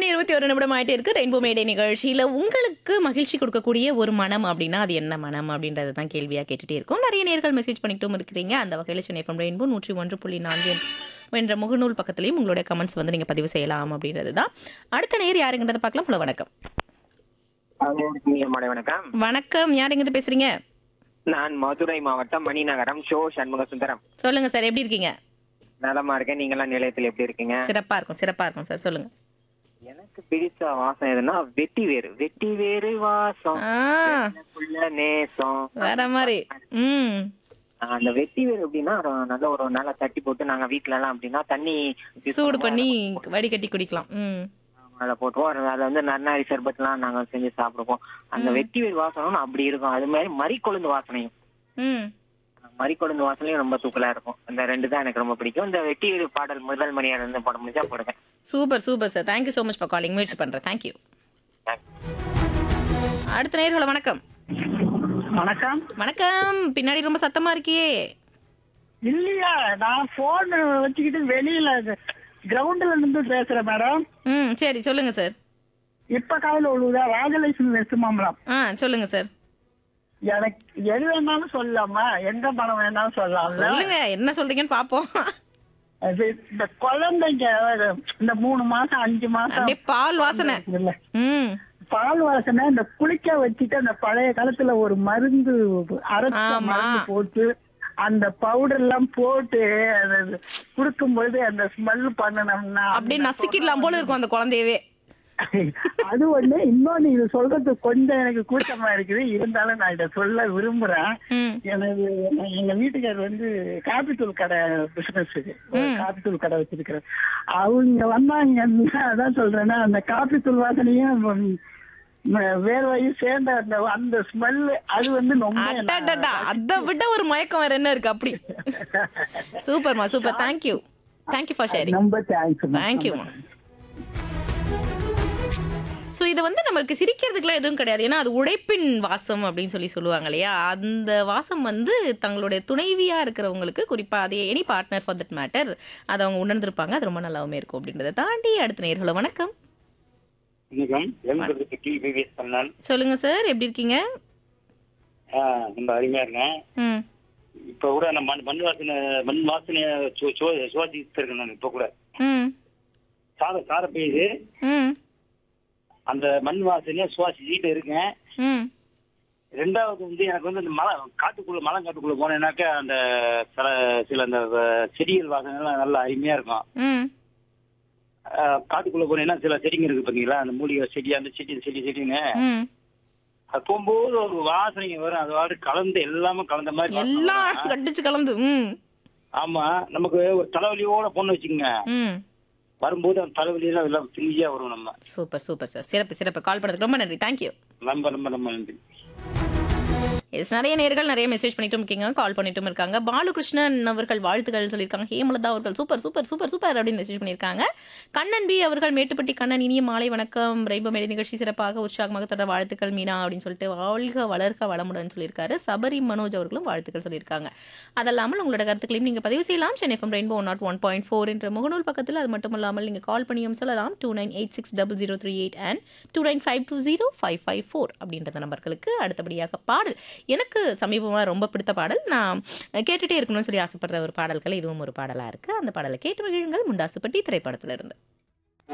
மணி இருபத்தி ஒரு நிமிடம் ஆயிட்டே இருக்கு ரெயின்போ மேடை நிகழ்ச்சியில உங்களுக்கு மகிழ்ச்சி கொடுக்கக்கூடிய ஒரு மனம் அப்படின்னா அது என்ன மனம் அப்படின்றது தான் கேள்வியா கேட்டுட்டே இருக்கும் நிறைய நேர்கள் மெசேஜ் பண்ணிட்டும் இருக்கிறீங்க அந்த வகையில் சென்னை எஃப்எம் ரெயின்போ நூற்றி ஒன்று புள்ளி நான்கு என்ற முகநூல் பக்கத்துலையும் உங்களுடைய கமெண்ட்ஸ் வந்து நீங்க பதிவு செய்யலாம் அப்படின்றது தான் அடுத்த நேர் யாருங்கிறத பார்க்கலாம் ஹலோ வணக்கம் மாலை வணக்கம் வணக்கம் யார் எங்கிருந்து பேசுறீங்க நான் மதுரை மாவட்டம் மணிநகரம் ஷோ சண்முக சுந்தரம் சொல்லுங்க சார் எப்படி இருக்கீங்க நலமா இருக்கேன் நீங்களாம் நிலையத்தில் எப்படி இருக்கீங்க சிறப்பா இருக்கும் சிறப்பா இருக்கும் சார் சொல்லுங்க எனக்கு பிடிச்ச வாசம் எதுனா வெட்டி வேறு வெட்டி வேறு வாசம் ஆ எனக்குள்ள நேசம் வேற மாதிரி ம் அந்த வெட்டி வேறு எப்படின்னா ஒரு நல்ல ஒரு நல்லா தட்டி போட்டு நாங்க வீட்ல எல்லாம் அப்படின்னா தண்ணி use சூடு பண்ணுவோம். பண்ணி வடிகட்டி குடிக்கலாம் ம் அதை போட்டுவோம் அதுல வந்து நன்னாரி சர்பத்லாம் நாங்க செஞ்சு சாப்பிடுவோம் அந்த வெட்டி வேறு வாசனம் அப்படி இருக்கும் அது மாதிரி மறிக்கொழுந்து வாசனையும் ம் மறிக்கொழுந்து வாசனையும் ரொம்ப தூக்கலா இருக்கும் இந்த ரெண்டு தான் எனக்கு ரொம்ப பிடிக்கும் இந்த வெட்டி வேறு பாடல் முதல் மணியா இருந்து போட முடிஞ்சா போடுவேன் super super sir thank you so much for calling முயற்சி பண்ணுறேன் தேங்க்யூ அடுத்த நேர்களை வணக்கம் வணக்கம் வணக்கம் பின்னாடி ரொம்ப சத்தமா இருக்கியே இல்லையா நான் போன் வச்சுக்கிட்டு வெளியில கிரவுண்ட்ல இருந்து பேசுறேன் மேடம் ம் சரி சொல்லுங்க சார் இப்ப காலையில விழுவுதா ராஜலட்சுமி வெஸ்ட் மாம்பலம் ஆ சொல்லுங்க சார் எனக்கு எது வேணாலும் சொல்லலாமா எந்த படம் வேணாலும் சொல்லலாம்ல சொல்லுங்க என்ன சொல்றீங்கன்னு பாப்போம் அது இந்த குழந்தைங்க இந்த மூணு மாசம் அஞ்சு மாசம் அப்படியே பால் வாசனை இல்ல ம் பால் வாசனை இந்த குளிக்க வச்சுட்டு அந்த பழைய காலத்துல ஒரு மருந்து அரைச்ச ஆமா. மருந்து போட்டு அந்த பவுடர் எல்லாம் போட்டு அது குடுக்கும்போது அந்த ஸ்மெல் பண்ணணும்னா அப்படியே நசுக்கிடலாம் போல இருக்கும் அந்த குழந்தையவே அது ஒண்ணு இன்னொன்னு இது சொல்றது கொஞ்சம் எனக்கு கூச்சமா இருக்குது இருந்தாலும் நான் இத சொல்ல விரும்புறேன் ம் எனது எங்க வீட்டுக்காரர் வந்து காப்பித்தூள் கடை பிசினஸ் காப்பித்தூள் கடை வச்சிருக்கிறேன் அவங்க வந்தாங்கன்னா அதான் சொல்றேன்னா அந்த காப்பித்தூள் வாசனையும் ம், ம், வேர்வையும் சேர்ந்த அந்த அந்த ஸ்மெல் அது வந்து ரொம்ப என்ன- அட்டா அதை விட ஒரு மயக்கம் வேற என்ன இருக்கு அப்படி சூப்பர்மா super thank you thank you for sharing ரொம்ப தேங்க்ஸ் தேங்க்யூமா ஸோ இதை வந்து நம்மளுக்கு சிரிக்கிறதுக்குலாம் எதுவும் கிடையாது ஏன்னா அது உழைப்பின் வாசம் அப்படின்னு சொல்லி சொல்லுவாங்க இல்லையா அந்த வாசம் வந்து தங்களுடைய துணைவியா இருக்கிறவங்களுக்கு குறிப்பா அது any partner for that matter அதை அவங்க உணர்ந்திருப்பாங்க அது ரொம்ப நல்லாவுமே இருக்கும் அப்படின்றத தாண்டி அடுத்த நேர்களோ வணக்கம் வணக்கம் எண்பதுக்கு டி விவிஎஸ் பண்ணால் சொல்லுங்க சார் எப்படி இருக்கீங்க ரொம்ப அருமையா இருக்கேன் ம் இப்ப கூட நான் மண் மண் வாசனை மண் வாசனைய சுவாசித்து இருக்கேன் நான் இப்ப கூட ம் சார சார பெய்யுது ம் அந்த மண் வாசனைய சுவாசிச்சுட்டு இருக்கேன் ம் ரெண்டாவது வந்து எனக்கு வந்து அந்த மலை காட்டுக்குள்ள மலை காட்டுக்குள்ள போனேன்னாக்கா அந்த சில சில அந்த அஹ், செடிகள் வாசனை எல்லாம் நல்லா அருமையா இருக்கும் ம் அஹ், காட்டுக்குள்ள போனீங்கன்னா சில செடிங்க இருக்கு பாத்தீங்களா அந்த மூலிகை செடி அந்த செடி இந்த செடி செடின்னு ம் அது போகும்போது ஒரு வாசனைங்க வரும் அது வாட்டு கலந்து எல்லாமே கலந்த மாதிரி வாசனை எல்லாம் வரும். கடிச்சு கலந்து ம் ஆமா நமக்கு ஒரு தலைவலியோட பொண்ணு வச்சுக்கோங்க ம் வரும்போது அந்த தலைவலியெல்லாம் எல்லாம் ஃப்ரீயா வரும் நம்ம சூப்பர் சூப்பர் சார் சிறப்பு சிறப்பு கால் பண்ணதுக்கு ரொம்ப நன்றி தேங்க்யூ ரொம்ப ரொம்ப ரொம்ப நன்றி எஸ் நிறைய நேர்கள் நிறைய மெசேஜ் பண்ணிட்டும் இருக்கீங்க கால் பண்ணிட்டும் இருக்காங்க பாலுகிருஷ்ணன் அவர்கள் வாழ்த்துக்கள் சொல்லியிருக்காங்க ஹேமலதா அவர்கள் சூப்பர் சூப்பர் சூப்பர் சூப்பர் அப்படின்னு மெசேஜ் பண்ணியிருக்காங்க கண்ணன் பி அவர்கள் மேட்டுப்பட்டி கண்ணன் இனிய மாலை வணக்கம் ரெயின்போ மேடை நிகழ்ச்சி சிறப்பாக உற்சாகமாக தொடர வாழ்த்துக்கள் மீனா அப்படின்னு சொல்லிட்டு வாழ்க வளர்க வளமுடன் சொல்லியிருக்காரு சபரி மனோஜ் அவர்களும் வாழ்த்துக்கள் சொல்லியிருக்காங்க அதல்லாமல் உங்களோட கருத்துக்களையும் நீங்கள் பதிவு செய்யலாம் Chennai F M rainbow not one point four என்ற முகநூல் பக்கத்தில் அது மட்டும் இல்லாமல் நீங்கள் கால் பண்ணியும் சொல்லலாம் two nine eight six double zero three eight and two nine five two zero five five four அப்படின்ற நம்பர்களுக்கு அடுத்தபடியாக பாடல் எனக்கு சமீபமாக ரொம்ப பிடித்த பாடல் நான் கேட்டுட்டே இருக்கணும்னு சொல்லி ஆசைப்படுற ஒரு பாடல்கள் இதுவும் ஒரு பாடலாக இருக்குது அந்த பாடலை கேட்டு மகிழுங்கள் முண்டாசுப்பட்டி திரைப்படத்திலிருந்து